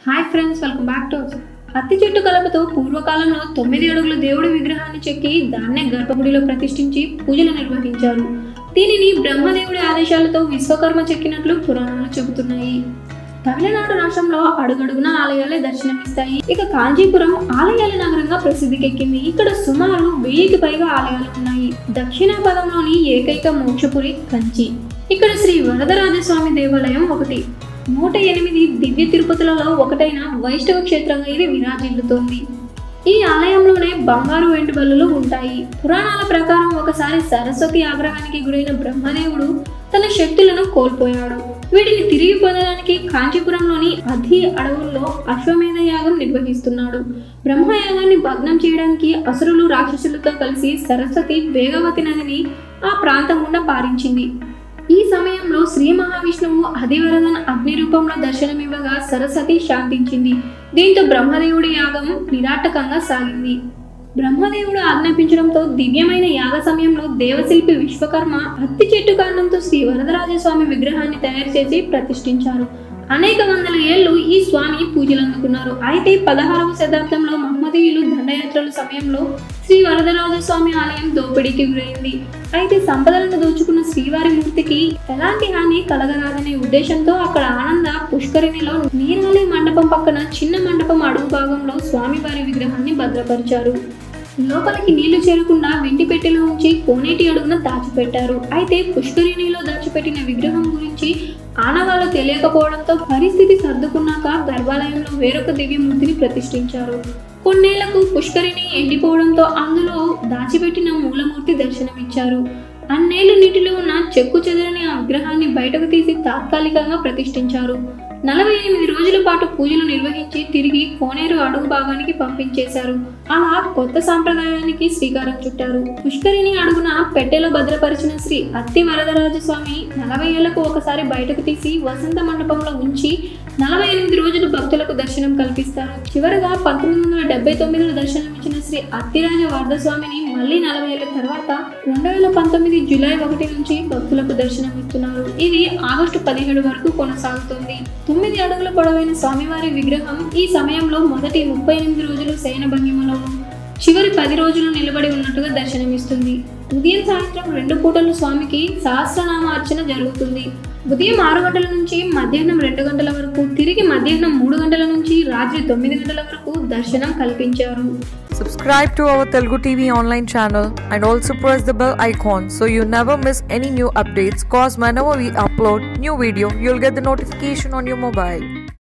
Hi friends welcome back to అత్తి చెట్టు కలపతో పూర్వకాలంలో తొమ్మిది అడుగుల దేవుడి విగ్రహాన్ని చెక్కి దాన్నే గర్భగుడిలో ప్రతిష్ఠించి పూజలు నిర్వహించారు దీనిని బ్రహ్మదేవుడి ఆదేశాలతో విశ్వకర్మ చెక్కినట్లు పురాణాలు చెబుతున్నాయి తమిళనాడు రాష్ట్రంలో అడుగడుగున ఆలయాలే దర్శనమిస్తాయి ఇక కాంచీపురం ఆలయాల నగరంగా ప్రసిద్ధికెక్కింది ఇక్కడ సుమారు వెయ్యికి పైగా ఆలయాలు ఉన్నాయి దక్షిణ పదంలోని ఏకైక మోక్షపురి కంచి ఇక్కడ శ్రీ వరదరాజస్వామి దేవాలయం ఒకటి నూట ఎనిమిది దివ్య తిరుపతులలో ఒకటైన వైష్ణవ క్షేత్రంగా ఇది విరాజిల్లుతోంది ఈ ఆలయంలోనే బంగారు వెండి బల్లులు ఉంటాయి పురాణాల ప్రకారం ఒకసారి సరస్వతి ఆగ్రహానికి గురైన బ్రహ్మదేవుడు తన శక్తులను కోల్పోయాడు వీటిని తిరిగి పొందడానికి కాంచీపురంలోని అధి అడవుల్లో అశ్వమేధ యాగం నిర్వహిస్తున్నాడు బ్రహ్మయాగాన్ని భగ్నం చేయడానికి అసురులు రాక్షసులతో కలిసి సరస్వతి వేగవతి నదిని ఆ ప్రాంతం గుండా పారించింది ఈ సమయంలో శ్రీ మహావిష్ణువు అధివరదన్ అగ్ని రూపంలో దర్శనమివ్వగా సరస్వతి శాంతించింది దీంతో బ్రహ్మదేవుడి యాగం నిరాటకంగా సాగింది బ్రహ్మదేవుడు ఆజ్ఞాపించడంతో దివ్యమైన యాగ సమయంలో దేవశిల్పి విశ్వకర్మ అత్తి చెట్టు కాండంతో శ్రీ వరదరాజస్వామి విగ్రహాన్ని తయారు చేసి ప్రతిష్ఠించారు అనేక వందల ఏళ్లు ఈ స్వామి పూజలు అందుకున్నారు అయితే పదహారవ శతాబ్దంలో మహమ్మదీయులు దండయాత్రల సమయంలో శ్రీ వరదరాజ స్వామి ఆలయం దోపిడీకి గురైంది అయితే సంపదలను దోచుకున్న శ్రీవారి మూర్తికి ఎలాంటి హాని కలగరాదనే ఉద్దేశంతో అక్కడ ఆనంద పుష్కరిణిలో నీరాలి మండపం పక్కన చిన్న మండపం అడుగు భాగంలో స్వామివారి విగ్రహాన్ని భద్రపరిచారు లోపలికి నీళ్లు చేరకుండా వెండి పెట్టెలో ఉంచి కోనేటి అడుగున దాచిపెట్టారు అయితే పుష్కరిణిలో దాచిపెట్టిన విగ్రహం గురించి ఆనవాళ్ళు తెలియకపోవడంతో పరిస్థితి సర్దుకున్నాక గర్భాలయంలో వేరొక దివ్యమూర్తిని ప్రతిష్ఠించారు కొన్నేళ్లకు పుష్కరిణి ఎండిపోవడంతో అందులో దాచిపెట్టిన మూలమూర్తి దర్శనమిచ్చారు అన్నేళ్లు నీటిలో ఉన్న చెక్కు చెదరని ఆ విగ్రహాన్ని బయటకు తీసి తాత్కాలికంగా ప్రతిష్ఠించారు నలభై ఎనిమిది రోజుల పాటు పూజలు నిర్వహించి తిరిగి కోనేరు అడుగు భాగానికి పంపించేశారు అలా కొత్త సాంప్రదాయానికి శ్రీకారం చుట్టారు పుష్కరిణి అడుగున పెట్టెలో భద్రపరిచిన శ్రీ అత్తి వరదరాజ స్వామి నలభై ఏళ్లకు ఒకసారి బయటకు తీసి వసంత మండపంలో ఉంచి నలభై ఎనిమిది రోజులు భక్తులకు దర్శనం కల్పిస్తారు చివరగా పంతొమ్మిది వందల డెబ్బై తొమ్మిదిలో దర్శనమిచ్చిన శ్రీ అత్తిరాజ వరదస్వామిని మళ్ళీ నలభై ఏళ్ల తర్వాత రెండు వేల పంతొమ్మిది జూలై ఒకటి నుంచి భక్తులకు దర్శనమిస్తున్నారు ఇది ఆగస్టు పదిహేడు వరకు కొనసాగుతుంది తొమ్మిది అడుగుల పొడవైన స్వామివారి విగ్రహం ఈ సమయంలో మొదటి ముప్పై ఎనిమిది రోజులు శయన భంగిమలోను చివరి పది రోజులు నిలబడి ఉన్నట్టుగా దర్శనమిస్తుంది ఉదయం సాయంత్రం రెండు పూటలు స్వామికి సహస్రనామ అర్చన జరుగుతుంది ఉదయం ఆరు గంటల నుంచి మధ్యాహ్నం రెండు గంటల వరకు తిరిగి మధ్యాహ్నం మూడు గంటల నుంచి రాత్రి తొమ్మిది గంటల వరకు దర్శనం కల్పించారు Subscribe to our Telugu TV online channel and also press the bell icon so you never miss any new updates cause whenever we upload new video you'll get the notification on your mobile.